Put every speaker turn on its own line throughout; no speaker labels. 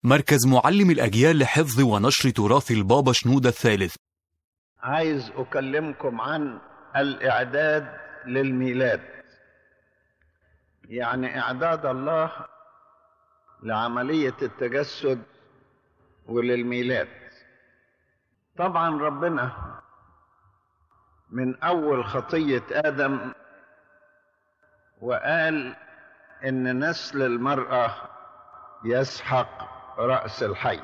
مركز معلم الأجيال لحفظ ونشر تراث البابا شنودة الثالث
عايز أكلمكم عن الإعداد للميلاد يعني إعداد الله لعملية التجسد وللميلاد طبعا ربنا من أول خطية آدم وقال إن نسل المرأة يسحق رأس الحي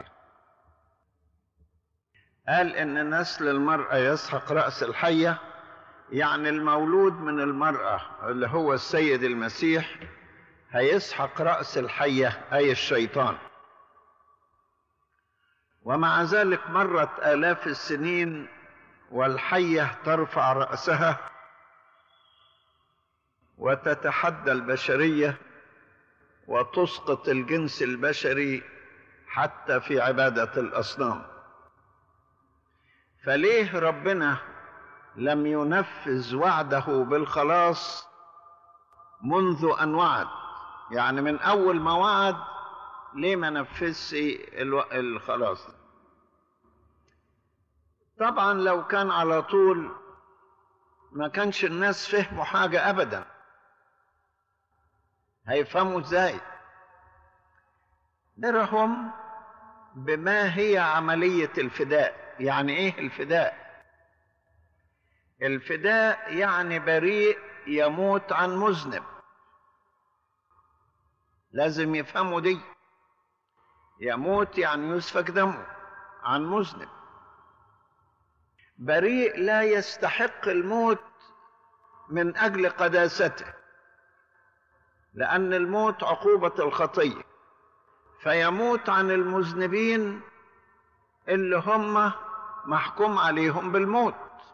قال إن نسل المرأة يسحق رأس الحية يعني المولود من المرأة اللي هو السيد المسيح هيسحق رأس الحية أي الشيطان ومع ذلك مرت آلاف السنين والحية ترفع رأسها وتتحدى البشرية وتسقط الجنس البشري حتى في عبادة الأصنام فليه ربنا لم ينفذ وعده بالخلاص منذ أن وعد يعني من أول ما وعد ليه ما نفذش الخلاص طبعا لو كان على طول ما كانش الناس فهموا حاجة أبدا هيفهموا ازاي درهم بما هي عملية الفداء يعني ايه الفداء الفداء يعني بريء يموت عن مذنب لازم يفهموا دي يموت يعني يسفك دمه عن مذنب بريء لا يستحق الموت من اجل قداسته لان الموت عقوبه الخطيه فيموت عن المذنبين اللي هم محكوم عليهم بالموت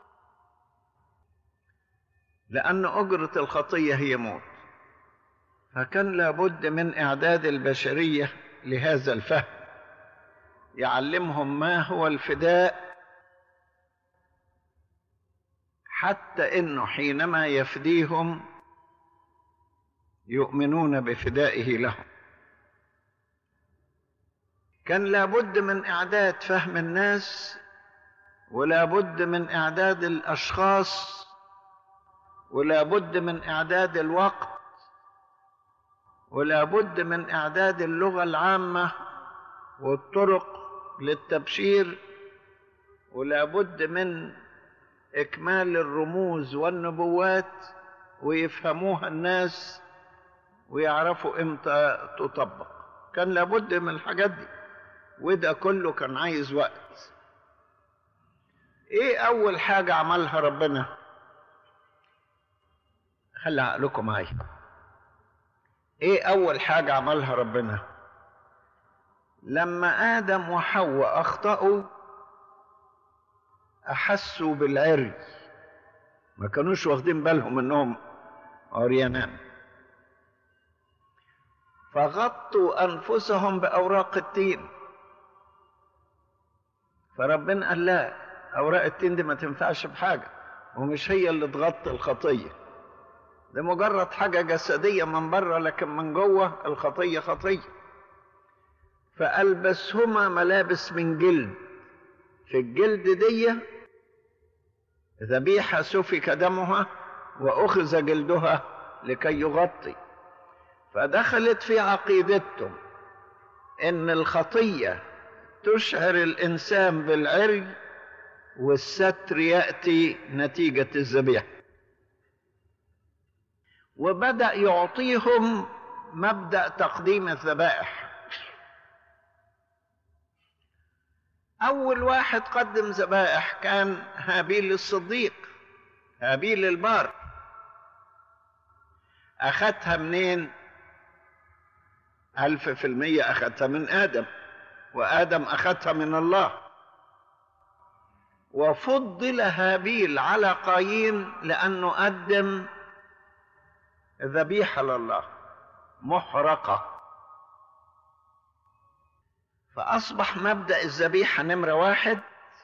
لان اجره الخطيه هي موت فكان لابد من اعداد البشريه لهذا الفهم يعلمهم ما هو الفداء حتى انه حينما يفديهم يؤمنون بفدائه لهم كان لابد من اعداد فهم الناس ولابد من اعداد الاشخاص ولابد من اعداد الوقت ولابد من اعداد اللغه العامه والطرق للتبشير ولابد من اكمال الرموز والنبوات ويفهموها الناس ويعرفوا امتى تطبق كان لابد من الحاجات دي وده كله كان عايز وقت ايه اول حاجه عملها ربنا خلي عقلكم معايا ايه اول حاجه عملها ربنا لما ادم وحواء اخطاوا احسوا بالعري ما كانوش واخدين بالهم انهم عريانان فغطوا انفسهم باوراق التين فربنا قال لا اوراق التين دي ما تنفعش بحاجه ومش هي اللي تغطي الخطيه ده مجرد حاجه جسديه من بره لكن من جوه الخطيه خطيه فالبسهما ملابس من جلد في الجلد دي ذبيحه سفك دمها واخذ جلدها لكي يغطي فدخلت في عقيدتهم ان الخطيه تشعر الانسان بالعري والستر ياتي نتيجه الذبيحه وبدا يعطيهم مبدا تقديم الذبائح اول واحد قدم ذبائح كان هابيل الصديق هابيل البار اخذها منين الف في المية اخذها من ادم وادم اخذها من الله وفضل هابيل على قايين لانه قدم ذبيحه لله محرقه فاصبح مبدا الذبيحه نمره واحد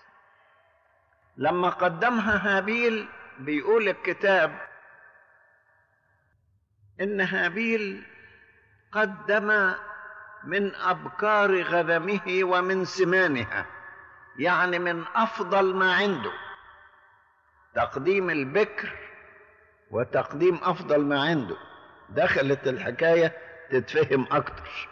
لما قدمها هابيل بيقول الكتاب ان هابيل قدم من أبكار غنمه ومن سمانها يعني من أفضل ما عنده تقديم البكر وتقديم أفضل ما عنده دخلت الحكاية تتفهم أكتر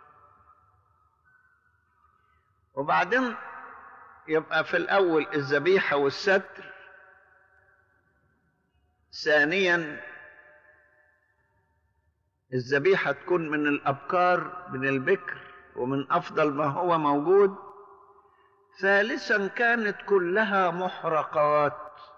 وبعدين يبقى في الأول الذبيحة والستر ثانيا الذبيحة تكون من الأبكار من البكر ومن أفضل ما هو موجود ثالثا كانت كلها محرقات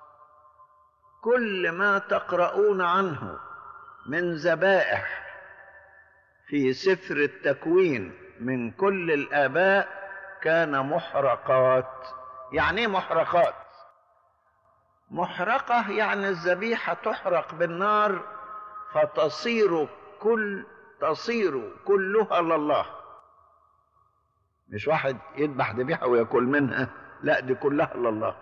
كل ما تقرؤون عنه من ذبائح في سفر التكوين من كل الآباء كان محرقات يعني ايه محرقات محرقة يعني الذبيحة تحرق بالنار فتصير كل تصير كلها لله مش واحد يذبح ذبيحة وياكل منها لا دي كلها لله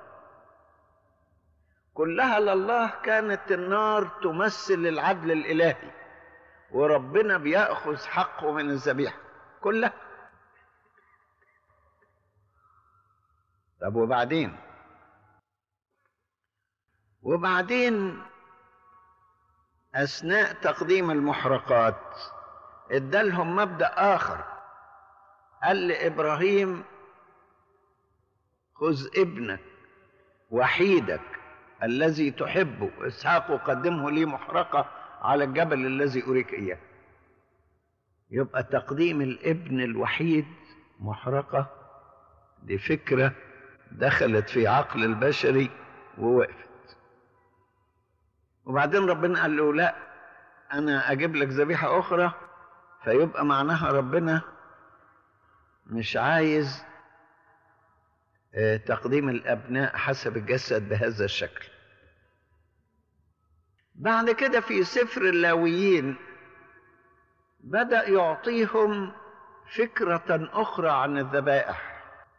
كلها لله كانت النار تمثل العدل الإلهي وربنا بيأخذ حقه من الذبيحة كلها طب وبعدين وبعدين اثناء تقديم المحرقات ادالهم مبدا اخر قال لابراهيم خذ ابنك وحيدك الذي تحبه اسحاق قدمه لي محرقه على الجبل الذي اريك اياه يبقى تقديم الابن الوحيد محرقه دي فكره دخلت في عقل البشري ووقفت وبعدين ربنا قال له لا انا اجيب لك ذبيحه اخرى فيبقى معناها ربنا مش عايز تقديم الابناء حسب الجسد بهذا الشكل بعد كده في سفر اللاويين بدا يعطيهم فكره اخرى عن الذبائح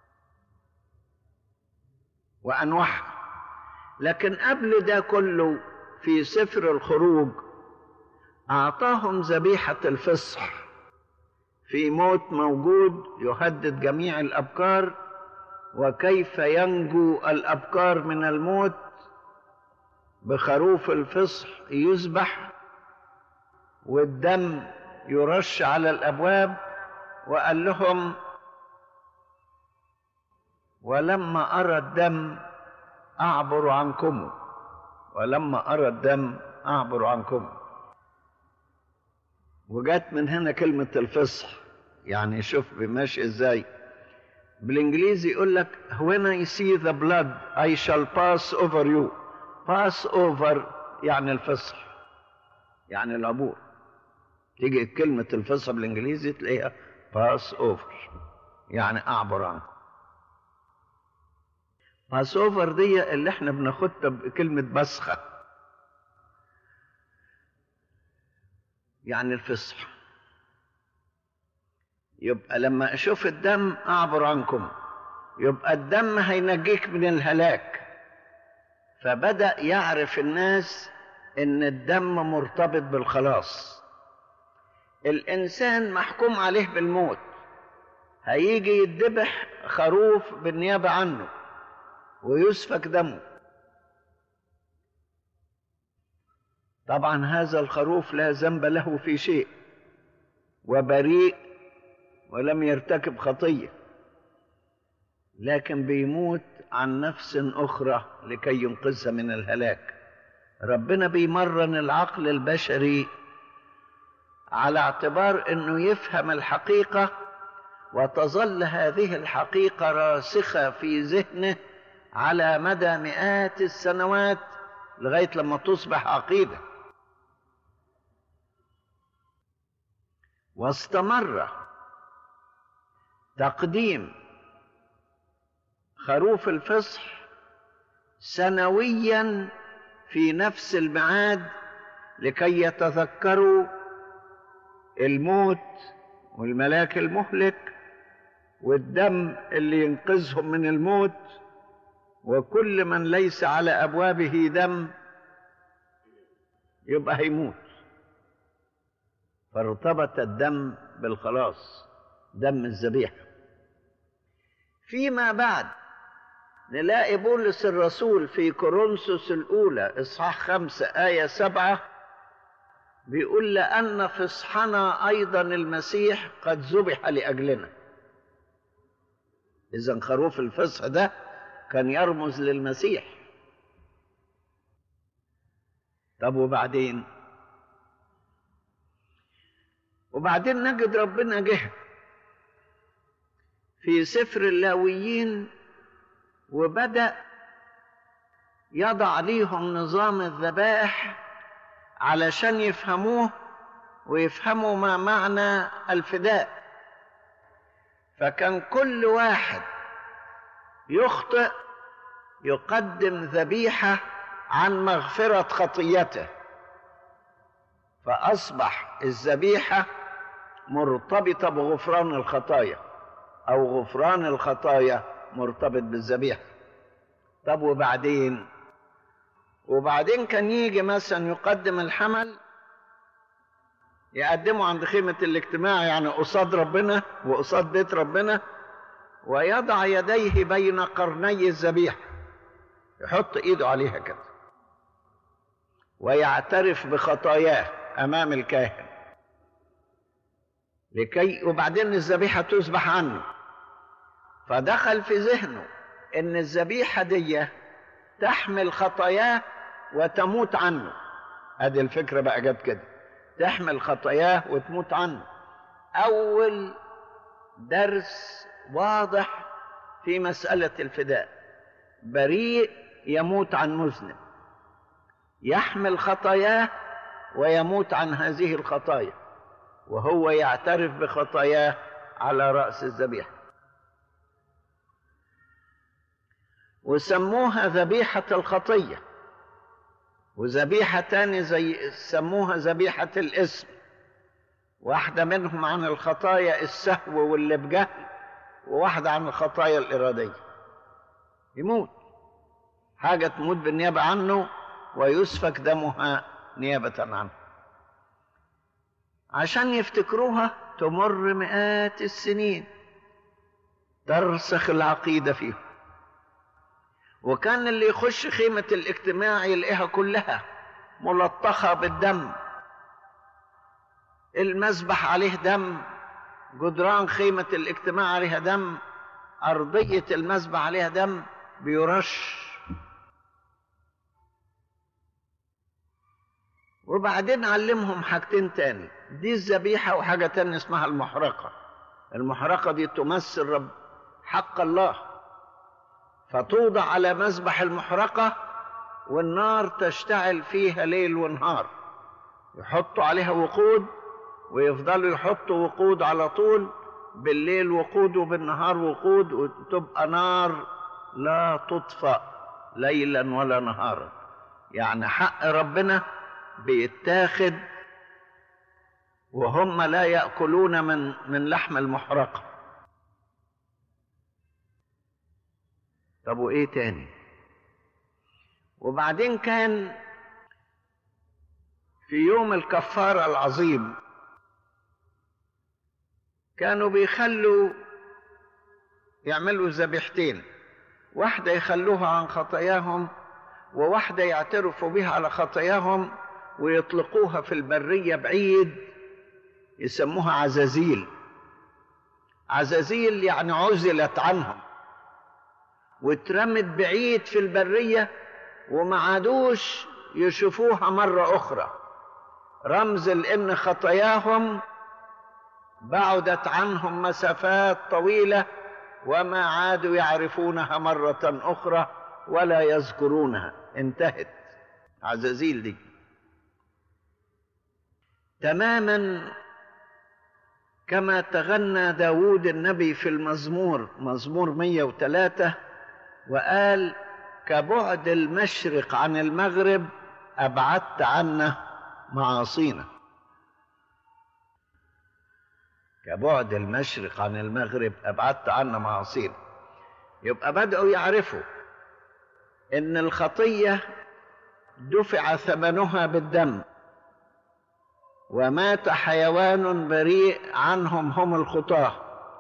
وانواعها لكن قبل ده كله في سفر الخروج اعطاهم ذبيحه الفصح في موت موجود يهدد جميع الابكار وكيف ينجو الابكار من الموت بخروف الفصح يذبح والدم يرش على الابواب وقال لهم ولما أرى الدم أعبر عنكم ولما أرى الدم أعبر عنكم وجات من هنا كلمة الفصح يعني شوف ماشي ازاي بالانجليزي يقول لك when I see the blood I shall pass over you pass over يعني الفصح يعني العبور تيجي كلمة الفصح بالانجليزي تلاقيها pass over يعني أعبر عنكم باس اوفر دي اللي احنا بناخدها بكلمة بسخة يعني الفصح يبقى لما اشوف الدم اعبر عنكم يبقى الدم هينجيك من الهلاك فبدأ يعرف الناس ان الدم مرتبط بالخلاص الانسان محكوم عليه بالموت هيجي يذبح خروف بالنيابة عنه ويسفك دمه طبعا هذا الخروف لا ذنب له في شيء وبريء ولم يرتكب خطيه لكن بيموت عن نفس اخرى لكي ينقذها من الهلاك ربنا بيمرن العقل البشري على اعتبار انه يفهم الحقيقه وتظل هذه الحقيقه راسخه في ذهنه على مدى مئات السنوات لغايه لما تصبح عقيده واستمر تقديم خروف الفصح سنويا في نفس الميعاد لكي يتذكروا الموت والملاك المهلك والدم اللي ينقذهم من الموت وكل من ليس على ابوابه دم يبقى هيموت فارتبط الدم بالخلاص دم الذبيحة فيما بعد نلاقي بولس الرسول في كورنثوس الأولى إصحاح خمسة آية سبعة بيقول لأن فصحنا أيضا المسيح قد ذبح لأجلنا إذا خروف الفصح ده كان يرمز للمسيح طب وبعدين وبعدين نجد ربنا جه في سفر اللاويين وبدأ يضع ليهم نظام الذبائح علشان يفهموه ويفهموا ما معنى الفداء فكان كل واحد يخطئ يقدم ذبيحه عن مغفره خطيته فاصبح الذبيحه مرتبطه بغفران الخطايا او غفران الخطايا مرتبط بالذبيحه طب وبعدين وبعدين كان يجي مثلا يقدم الحمل يقدمه عند خيمة الاجتماع يعني قصاد ربنا وقصاد بيت ربنا ويضع يديه بين قرني الذبيحة يحط ايده عليها كده ويعترف بخطاياه امام الكاهن لكي وبعدين الذبيحة تذبح عنه فدخل في ذهنه ان الذبيحة دي تحمل خطاياه وتموت عنه ادي الفكرة بقى جت كده تحمل خطاياه وتموت عنه اول درس واضح في مسألة الفداء بريء يموت عن مذنب يحمل خطاياه ويموت عن هذه الخطايا وهو يعترف بخطاياه على رأس الذبيحة وسموها ذبيحة الخطية وذبيحة تاني زي سموها ذبيحة الاسم واحدة منهم عن الخطايا السهو واللي بجهل وواحدة عن الخطايا الإرادية يموت حاجة تموت بالنيابة عنه ويسفك دمها نيابة عنه عشان يفتكروها تمر مئات السنين ترسخ العقيدة فيهم وكان اللي يخش خيمة الاجتماع يلاقيها كلها ملطخة بالدم المذبح عليه دم جدران خيمة الاجتماع عليها دم أرضية المذبح عليها دم بيرش وبعدين علمهم حاجتين تاني دي الذبيحة وحاجة تانية اسمها المحرقة المحرقة دي تمثل رب حق الله فتوضع على مذبح المحرقة والنار تشتعل فيها ليل ونهار يحطوا عليها وقود ويفضلوا يحطوا وقود على طول بالليل وقود وبالنهار وقود وتبقى نار لا تطفأ ليلا ولا نهارا يعني حق ربنا بيتاخد وهم لا يأكلون من من لحم المحرقة طب وإيه تاني وبعدين كان في يوم الكفارة العظيم كانوا بيخلوا يعملوا ذبيحتين واحدة يخلوها عن خطاياهم وواحدة يعترفوا بها على خطاياهم ويطلقوها في البرية بعيد يسموها عزازيل عزازيل يعني عزلت عنهم واترمت بعيد في البرية وما عادوش يشوفوها مرة أخرى رمز لأن خطاياهم بعدت عنهم مسافات طويلة وما عادوا يعرفونها مرة أخرى ولا يذكرونها انتهت عزازيل دي تماما كما تغنى داود النبي في المزمور مزمور 103 وقال كبعد المشرق عن المغرب أبعدت عنا معاصينا كبعد المشرق عن المغرب أبعدت عنا معاصينا يبقى بدأوا يعرفوا إن الخطية دفع ثمنها بالدم ومات حيوان بريء عنهم هم الخطاه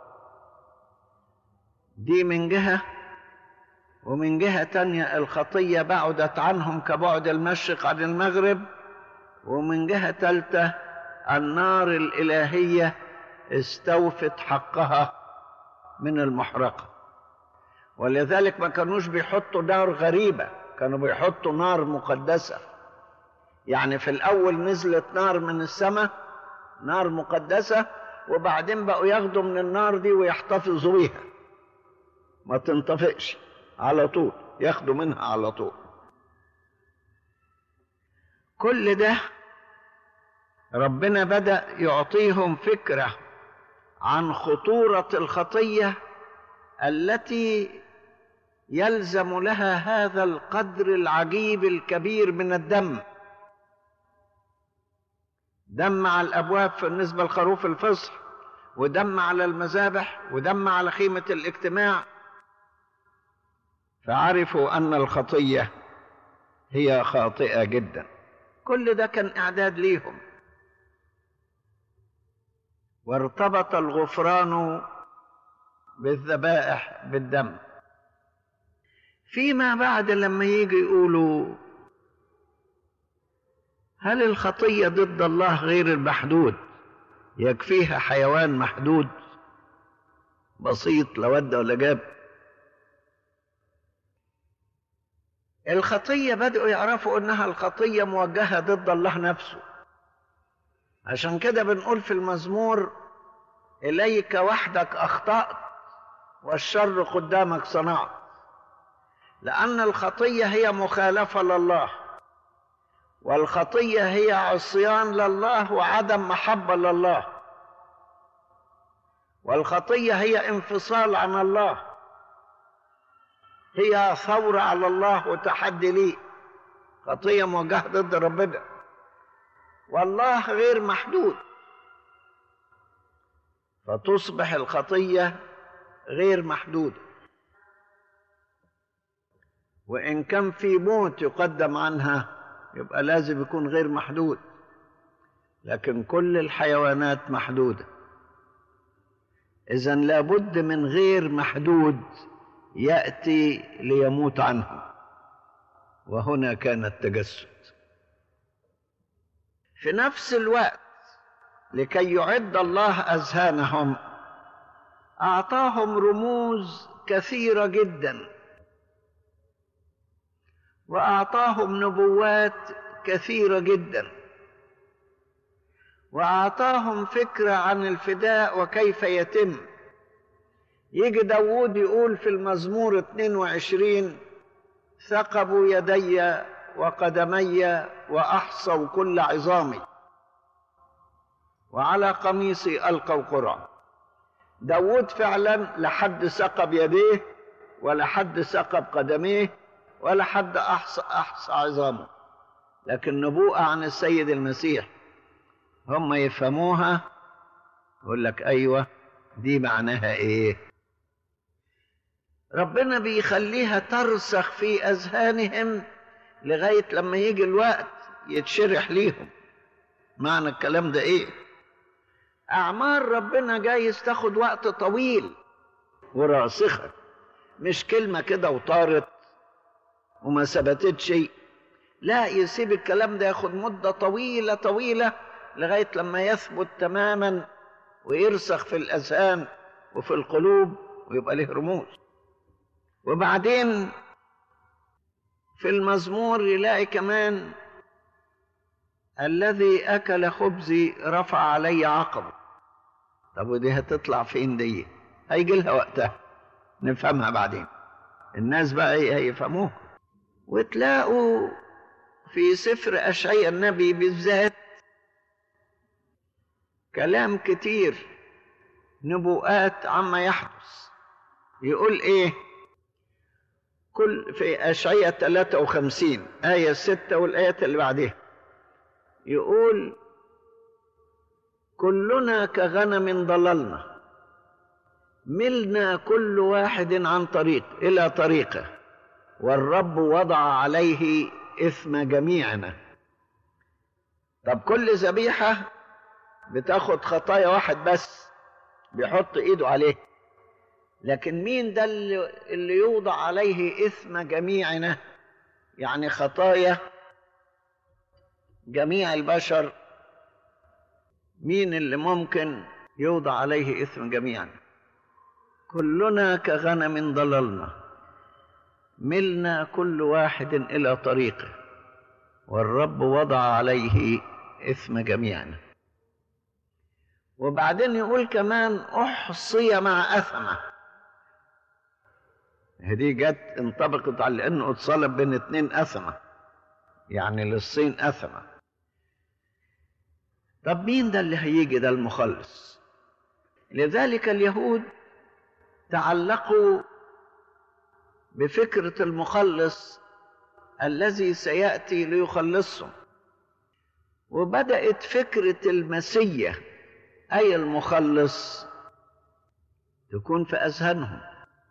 دي من جهة ومن جهة تانية الخطية بعدت عنهم كبعد المشرق عن المغرب ومن جهة تالتة النار الإلهية استوفت حقها من المحرقة ولذلك ما كانوش بيحطوا نار غريبة كانوا بيحطوا نار مقدسة يعني في الأول نزلت نار من السماء نار مقدسة وبعدين بقوا ياخدوا من النار دي ويحتفظوا بيها ما تنطفئش على طول ياخدوا منها على طول كل ده ربنا بدأ يعطيهم فكرة عن خطورة الخطية التي يلزم لها هذا القدر العجيب الكبير من الدم دم على الابواب بالنسبه لخروف الفصح ودم على المذابح ودم على خيمه الاجتماع فعرفوا ان الخطيه هي خاطئه جدا كل ده كان اعداد ليهم وارتبط الغفران بالذبائح بالدم فيما بعد لما يجي يقولوا هل الخطيه ضد الله غير المحدود يكفيها حيوان محدود بسيط لا ود ولا جاب الخطيه بدأوا يعرفوا انها الخطيه موجهه ضد الله نفسه عشان كده بنقول في المزمور اليك وحدك اخطات والشر قدامك صنعت لان الخطيه هي مخالفه لله والخطيه هي عصيان لله وعدم محبه لله والخطيه هي انفصال عن الله هي ثوره على الله وتحدي ليه خطيه موجهه ضد ربنا والله غير محدود فتصبح الخطيه غير محدوده وان كان في موت يقدم عنها يبقى لازم يكون غير محدود لكن كل الحيوانات محدوده اذا لابد من غير محدود ياتي ليموت عنه وهنا كان التجسد في نفس الوقت لكي يعد الله اذهانهم اعطاهم رموز كثيره جدا واعطاهم نبوات كثيره جدا واعطاهم فكره عن الفداء وكيف يتم يجي داوود يقول في المزمور 22 ثقبوا يدي وقدمي واحصوا كل عظامي وعلى قميصي القوا قرعه داود فعلا لحد ثقب يديه ولا حد ثقب قدميه ولا حد احصى احصى عظامه لكن نبوءه عن السيد المسيح هم يفهموها يقول لك ايوه دي معناها ايه ربنا بيخليها ترسخ في اذهانهم لغايه لما يجي الوقت يتشرح ليهم معنى الكلام ده ايه اعمار ربنا جايز تاخد وقت طويل وراسخه مش كلمه كده وطارت وما ثبتتش لا يسيب الكلام ده ياخد مده طويله طويله لغايه لما يثبت تماما ويرسخ في الاذهان وفي القلوب ويبقى له رموز وبعدين في المزمور يلاقي كمان الذي اكل خبزي رفع علي عقبه طب ودي هتطلع فين دي هيجي لها وقتها نفهمها بعدين الناس بقى ايه هيفهموها وتلاقوا في سفر اشعياء النبي بالذات كلام كتير نبوءات عما يحدث يقول ايه كل في اشعياء 53 آية 6 والآيات اللي بعدها يقول كلنا كغنم ضللنا ملنا كل واحد عن طريق إلى طريقه والرب وضع عليه إثم جميعنا طب كل ذبيحة بتاخد خطايا واحد بس بيحط إيده عليه لكن مين ده اللي, اللي يوضع عليه إثم جميعنا يعني خطايا جميع البشر مين اللي ممكن يوضع عليه إثم جميعنا كلنا كغنم ضللنا ملنا كل واحد إلى طريقه والرب وضع عليه إثم جميعنا وبعدين يقول كمان أحصي مع أثمة هدي جت انطبقت على انه اتصلب بين اتنين اثمة يعني للصين اثمة طب مين ده اللي هيجي ده المخلص لذلك اليهود تعلقوا بفكرة المخلص الذي سيأتي ليخلصهم وبدأت فكرة المسيح أي المخلص تكون في أذهانهم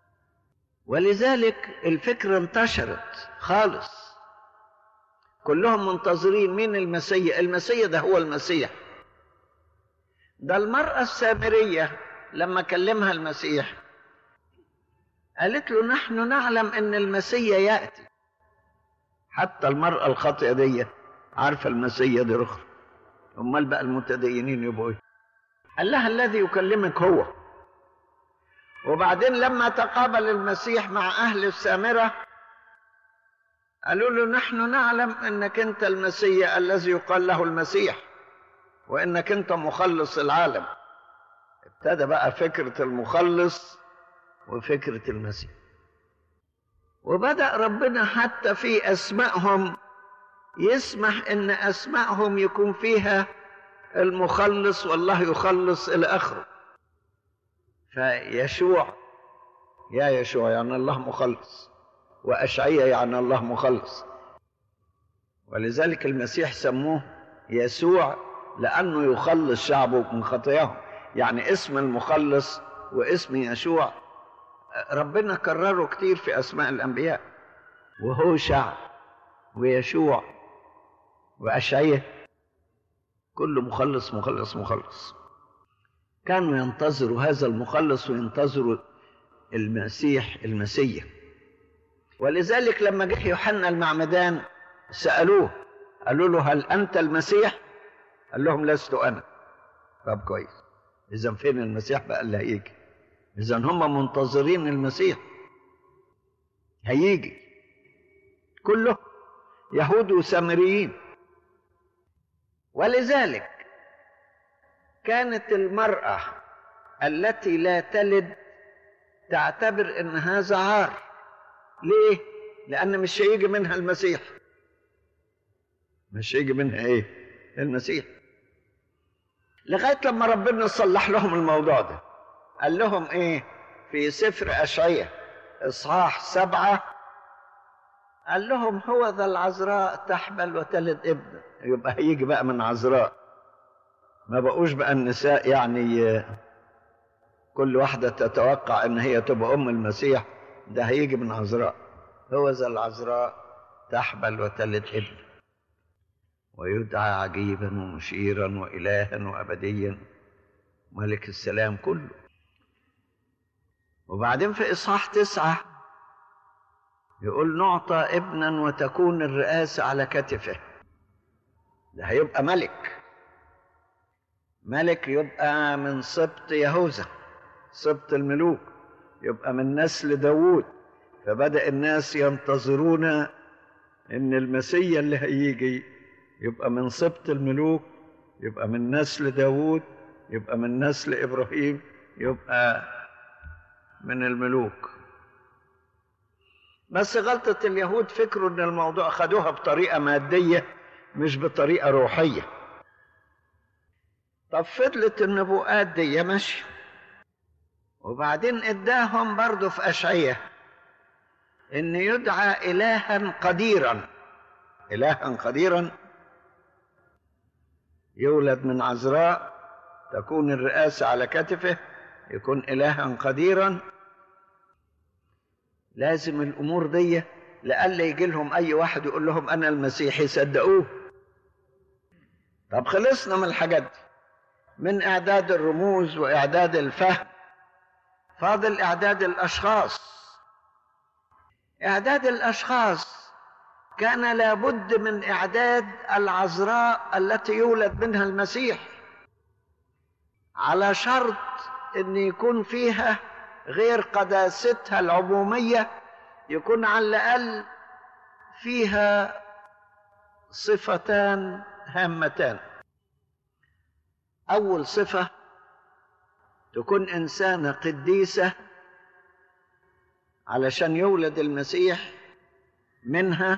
ولذلك الفكرة انتشرت خالص كلهم منتظرين مين المسيح المسيح ده هو المسيح ده المرأة السامرية لما كلمها المسيح قالت له نحن نعلم ان المسيح يأتي حتى المرأة الخاطئة دي عارفة المسيح دي رخر امال بقى المتدينين يبقوا ايه قال لها الذي يكلمك هو وبعدين لما تقابل المسيح مع أهل السامرة قالوا له نحن نعلم أنك أنت المسيح الذي يقال له المسيح وأنك أنت مخلص العالم ابتدى بقى فكرة المخلص وفكرة المسيح وبدأ ربنا حتى في أسمائهم يسمح أن أسمائهم يكون فيها المخلص والله يخلص إلى آخره فيشوع يا يشوع يعني الله مخلص وأشعية يعني الله مخلص ولذلك المسيح سموه يسوع لأنه يخلص شعبه من خطاياهم يعني اسم المخلص واسم يشوع ربنا كرره كتير في أسماء الأنبياء وهو شعب ويشوع وأشعية كل مخلص مخلص مخلص كانوا ينتظروا هذا المخلص وينتظروا المسيح المسيح ولذلك لما جه يوحنا المعمدان سألوه قالوا له هل أنت المسيح؟ قال لهم لست أنا طب كويس إذا فين المسيح بقى اللي هيجي؟ إذا هم منتظرين المسيح هيجي كله يهود وسامريين ولذلك كانت المرأة التي لا تلد تعتبر ان هذا عار ليه لان مش هيجي منها المسيح مش هيجي منها ايه المسيح لغايه لما ربنا صلح لهم الموضوع ده قال لهم ايه في سفر اشعياء اصحاح سبعه قال لهم هو ذا العذراء تحمل وتلد ابن يبقى هيجي بقى من عذراء ما بقوش بقى النساء يعني كل واحدة تتوقع ان هي تبقى ام المسيح ده هيجي من عذراء هو ذا العذراء تحمل وتلد ابن ويدعى عجيبا ومشيرا وإلها وأبديا ملك السلام كله وبعدين في إصحاح تسعة يقول نعطى ابنا وتكون الرئاسة على كتفه ده هيبقى ملك ملك يبقى من سبط يهوذا سبط الملوك يبقى من نسل داوود فبدأ الناس ينتظرون ان المسيا اللي هيجي يبقى من سبط الملوك يبقى من نسل داوود يبقى من نسل ابراهيم يبقى من الملوك بس غلطة اليهود فكروا ان الموضوع خدوها بطريقة مادية مش بطريقة روحية طب فضلت النبوءات دي ماشية وبعدين اداهم برضه في أشعية ان يدعى إلها قديرا إلها قديرا يولد من عذراء تكون الرئاسة على كتفه يكون إلها قديرا لازم الأمور دي لألا يجي لهم أي واحد يقول لهم أنا المسيح يصدقوه طب خلصنا من الحاجات دي من إعداد الرموز وإعداد الفهم فاضل إعداد الأشخاص إعداد الأشخاص كان لابد من إعداد العذراء التي يولد منها المسيح على شرط أن يكون فيها غير قداستها العمومية يكون على الأقل فيها صفتان هامتان أول صفة تكون إنسانة قديسة علشان يولد المسيح منها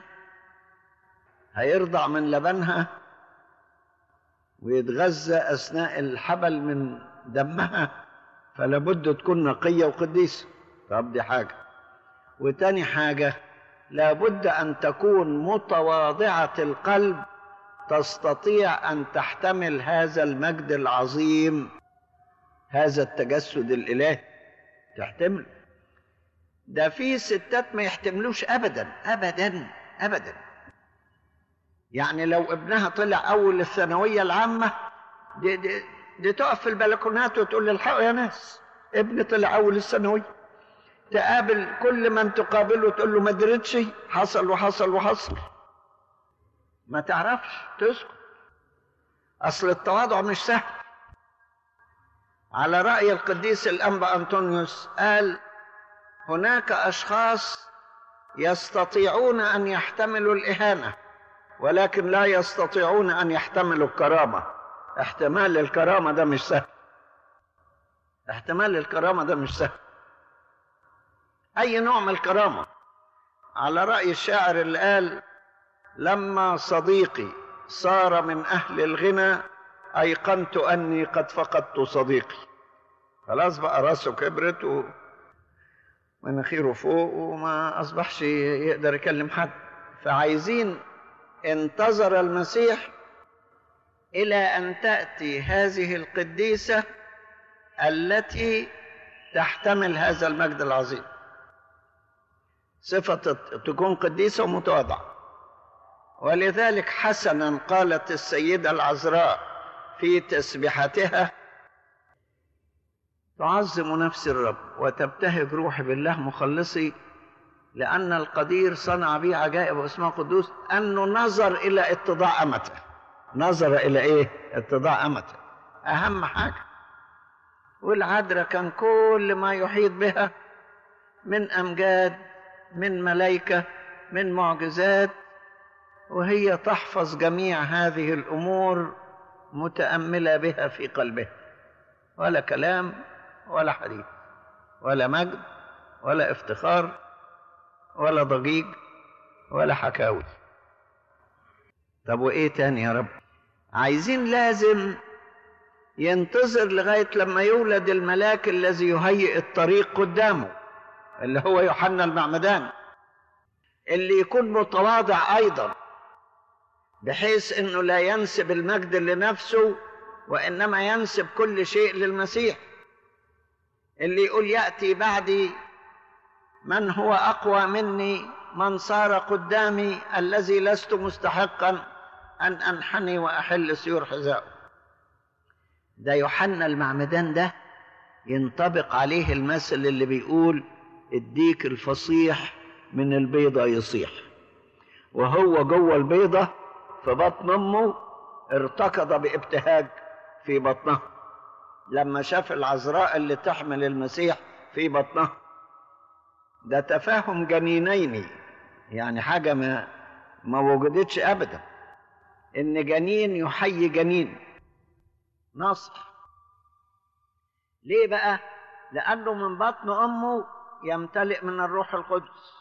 هيرضع من لبنها ويتغذى أثناء الحبل من دمها فلا بد تكون نقية وقديسة طب دي حاجة وتاني حاجة لابد أن تكون متواضعة القلب تستطيع أن تحتمل هذا المجد العظيم هذا التجسد الإلهي تحتمل ده في ستات ما يحتملوش أبدا أبدا أبدا يعني لو ابنها طلع أول الثانوية العامة دي, دي, دي تقف في البلكونات وتقول الحقوا يا ناس ابني طلع أول الثانوية تقابل كل من تقابله تقول له ما درتش حصل وحصل وحصل ما تعرفش تسكت اصل التواضع مش سهل على راي القديس الانبا انطونيوس قال هناك اشخاص يستطيعون ان يحتملوا الاهانه ولكن لا يستطيعون ان يحتملوا الكرامه احتمال الكرامه ده مش سهل احتمال الكرامه ده مش سهل اي نوع من الكرامه على راي الشاعر اللي قال لما صديقي صار من اهل الغنى ايقنت اني قد فقدت صديقي خلاص بقى راسه كبرت و... مناخيره فوق وما اصبحش يقدر يكلم حد فعايزين انتظر المسيح الى ان تاتي هذه القديسه التي تحتمل هذا المجد العظيم صفه تكون قديسه ومتواضعه ولذلك حسنا قالت السيده العذراء في تسبحتها تعظم نفس الرب وتبتهج روحي بالله مخلصي لأن القدير صنع بي عجائب واسمه قدوس أنه نظر إلى اتضاع أمته نظر إلى إيه؟ اتضاع أمته أهم حاجة والعذراء كان كل ما يحيط بها من أمجاد من ملائكة من معجزات وهي تحفظ جميع هذه الأمور متأملة بها في قلبها ولا كلام ولا حديث ولا مجد ولا افتخار ولا ضجيج ولا حكاوي طب وايه تاني يا رب عايزين لازم ينتظر لغايه لما يولد الملاك الذي يهيئ الطريق قدامه اللي هو يوحنا المعمدان اللي يكون متواضع ايضا بحيث انه لا ينسب المجد لنفسه وانما ينسب كل شيء للمسيح اللي يقول ياتي بعدي من هو اقوى مني من صار قدامي الذي لست مستحقا ان انحني واحل سيور حذائه ده يوحنا المعمدان ده ينطبق عليه المثل اللي بيقول الديك الفصيح من البيضة يصيح وهو جوه البيضة في بطن امه ارتكض بابتهاج في بطنها لما شاف العذراء اللي تحمل المسيح في بطنها ده تفاهم جنينين يعني حاجة ما ما وجدتش أبدا إن جنين يحيي جنين نصح ليه بقى؟ لأنه من بطن أمه يمتلئ من الروح القدس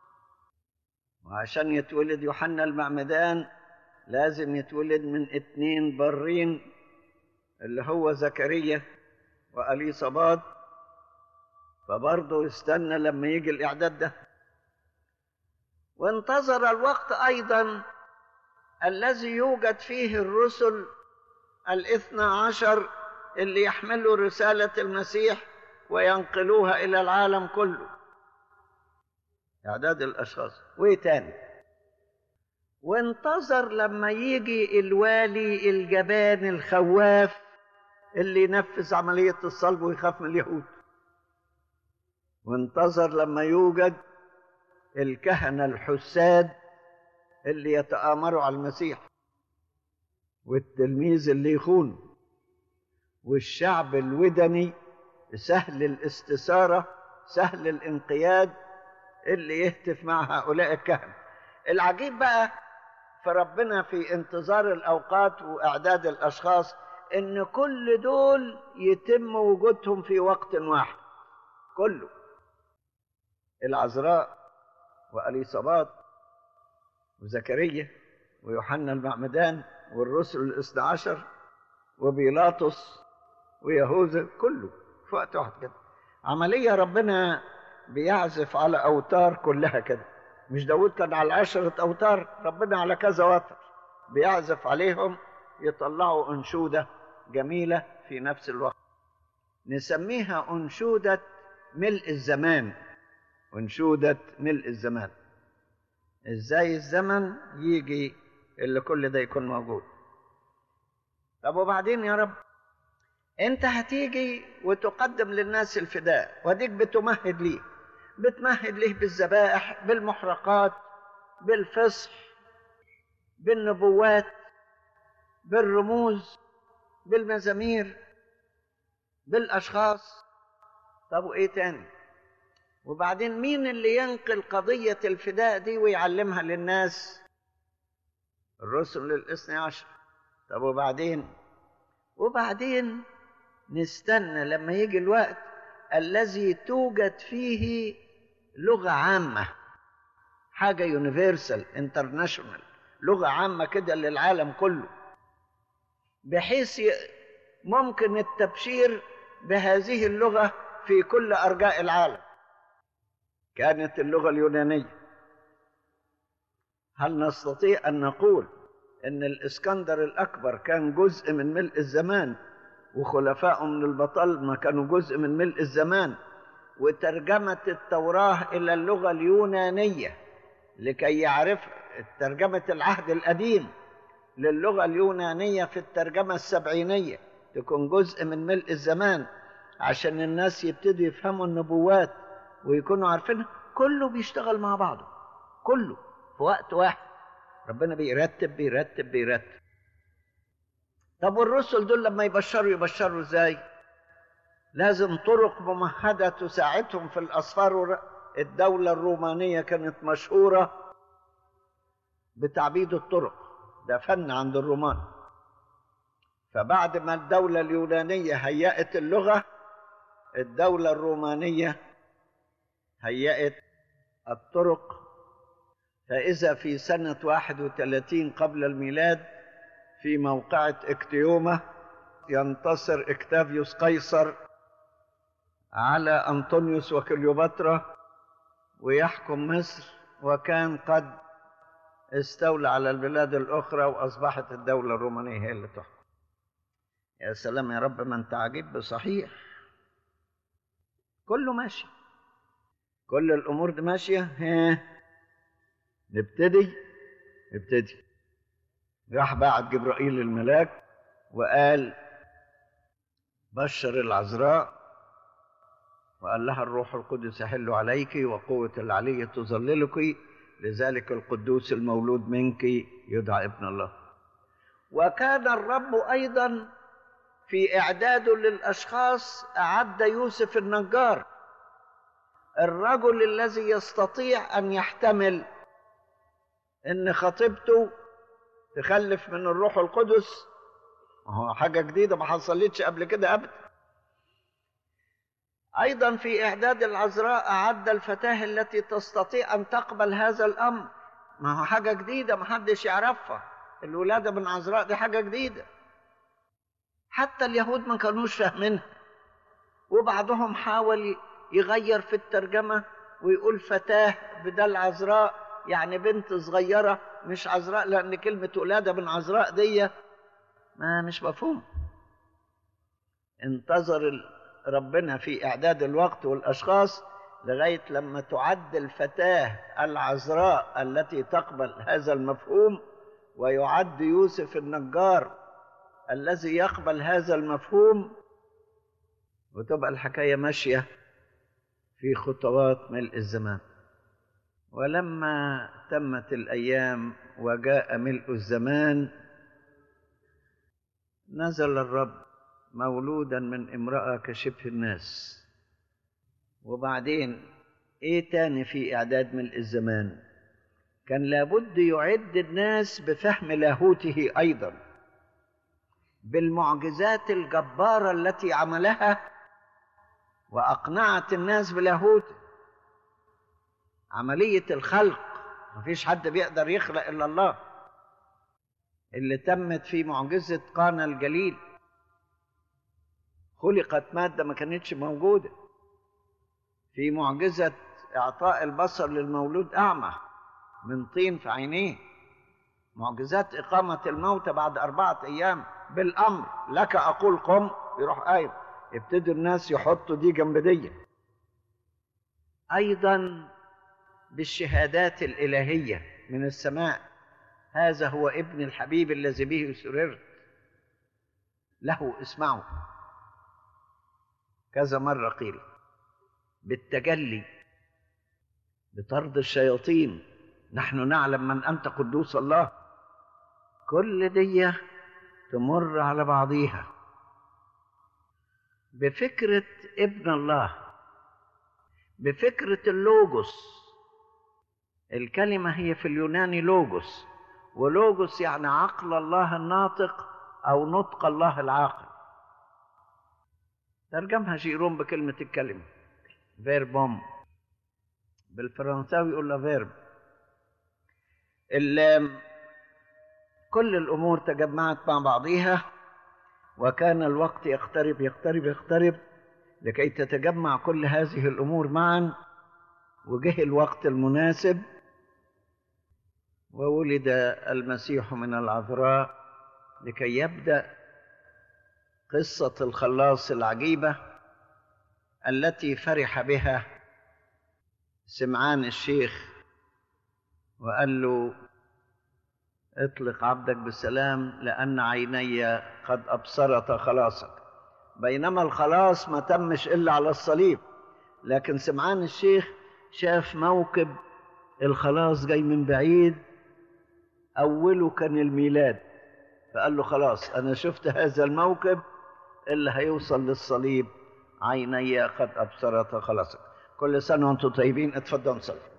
وعشان يتولد يوحنا المعمدان لازم يتولد من اتنين برين اللي هو زكريا وأليصابات فبرضه استنى لما يجي الإعداد ده وانتظر الوقت أيضا الذي يوجد فيه الرسل الاثنى عشر اللي يحملوا رسالة المسيح وينقلوها إلى العالم كله إعداد الأشخاص وإيه تاني وانتظر لما يجي الوالي الجبان الخواف اللي ينفذ عملية الصلب ويخاف من اليهود وانتظر لما يوجد الكهنة الحساد اللي يتآمروا على المسيح والتلميذ اللي يخون والشعب الودني سهل الاستثارة سهل الانقياد اللي يهتف مع هؤلاء الكهنة العجيب بقى في ربنا في انتظار الأوقات وإعداد الأشخاص إن كل دول يتم وجودهم في وقت واحد كله العذراء وأليصابات وزكريا ويوحنا المعمدان والرسل الاثنى عشر وبيلاطس ويهوذا كله في وقت واحد كده عملية ربنا بيعزف على أوتار كلها كده مش داود كان على عشرة أوتار ربنا على كذا وتر بيعزف عليهم يطلعوا أنشودة جميلة في نفس الوقت نسميها أنشودة ملء الزمان أنشودة ملء الزمان إزاي الزمن يجي اللي كل ده يكون موجود طب وبعدين يا رب انت هتيجي وتقدم للناس الفداء وديك بتمهد ليه بتمهد ليه بالذبائح بالمحرقات بالفصح بالنبوات بالرموز بالمزامير بالاشخاص طب وايه تاني وبعدين مين اللي ينقل قضية الفداء دي ويعلمها للناس الرسل الاثني عشر طب وبعدين وبعدين نستنى لما يجي الوقت الذي توجد فيه لغة عامة حاجة يونيفرسال انترناشونال لغة عامة كده للعالم كله بحيث ممكن التبشير بهذه اللغة في كل أرجاء العالم كانت اللغة اليونانية هل نستطيع أن نقول أن الإسكندر الأكبر كان جزء من ملء الزمان وخلفائه من البطالمة كانوا جزء من ملء الزمان وترجمة التوراة إلى اللغة اليونانية لكي يعرف ترجمة العهد القديم للغة اليونانية في الترجمة السبعينية تكون جزء من ملء الزمان عشان الناس يبتدوا يفهموا النبوات ويكونوا عارفينها كله بيشتغل مع بعضه كله في وقت واحد ربنا بيرتب بيرتب بيرتب طب والرسل دول لما يبشروا يبشروا ازاي لازم طرق ممهدة تساعدهم في الأسفار الدولة الرومانية كانت مشهورة بتعبيد الطرق ده فن عند الرومان فبعد ما الدولة اليونانية هيأت اللغة الدولة الرومانية هيأت الطرق فإذا في سنة 31 قبل الميلاد في موقعة اكتيوما ينتصر اكتافيوس قيصر على أنطونيوس وكليوباترا ويحكم مصر وكان قد استولى على البلاد الأخرى وأصبحت الدولة الرومانية هي اللي تحكم يا سلام يا رب ما أنت عجيب صحيح كله ماشي كل الأمور دي ماشية ها نبتدي نبتدي راح بعت جبرائيل الملاك وقال بشر العذراء وقال لها الروح القدس يحل عليك وقوة العلي تظللك لذلك القدوس المولود منك يدعى ابن الله وكان الرب أيضا في إعداده للأشخاص أعد يوسف النجار الرجل الذي يستطيع أن يحتمل ان خطيبته تخلف من الروح القدس هو حاجه جديده ما حصلتش قبل كده ابدا ايضا في اعداد العذراء اعد الفتاه التي تستطيع ان تقبل هذا الامر ما هو حاجه جديده ما حدش يعرفها الولاده من عذراء دي حاجه جديده حتى اليهود ما كانوش فاهمينها وبعضهم حاول يغير في الترجمه ويقول فتاه بدل عذراء يعني بنت صغيرة مش عذراء لأن كلمة ولادة من عذراء دي ما مش مفهوم انتظر ربنا في إعداد الوقت والأشخاص لغاية لما تعد الفتاة العذراء التي تقبل هذا المفهوم ويعد يوسف النجار الذي يقبل هذا المفهوم وتبقى الحكاية ماشية في خطوات ملء الزمان ولما تمت الايام وجاء ملء الزمان نزل الرب مولودا من امراه كشبه الناس وبعدين ايه تاني في اعداد ملء الزمان كان لابد يعد الناس بفهم لاهوته ايضا بالمعجزات الجباره التي عملها واقنعت الناس بلاهوته عمليه الخلق مفيش حد بيقدر يخلق الا الله اللي تمت في معجزه قانا الجليل خلقت ماده ما كانتش موجوده في معجزه اعطاء البصر للمولود اعمى من طين في عينيه معجزات إقامة الموتى بعد أربعة أيام بالأمر لك أقول قم يروح قايم يبتدوا الناس يحطوا دي جنب دي أيضا بالشهادات الإلهية من السماء هذا هو ابن الحبيب الذي به سررت له اسمعوا كذا مرة قيل بالتجلي بطرد الشياطين نحن نعلم من أنت قدوس الله كل دي تمر على بعضيها بفكرة ابن الله بفكرة اللوجوس الكلمة هي في اليوناني لوجوس ولوجوس يعني عقل الله الناطق أو نطق الله العاقل ترجمها جيروم بكلمة الكلمة فيربوم بالفرنساوي يقول لها فيرب كل الامور تجمعت مع بعضها وكان الوقت يقترب يقترب يقترب لكي تتجمع كل هذه الامور معا وجه الوقت المناسب وولد المسيح من العذراء لكي يبدا قصه الخلاص العجيبه التي فرح بها سمعان الشيخ وقال له اطلق عبدك بالسلام لأن عيني قد أبصرت خلاصك بينما الخلاص ما تمش إلا على الصليب لكن سمعان الشيخ شاف موكب الخلاص جاي من بعيد أوله كان الميلاد فقال له خلاص أنا شفت هذا الموكب اللي هيوصل للصليب عيني قد أبصرت خلاصك كل سنة وأنتم طيبين اتفضلوا نصلي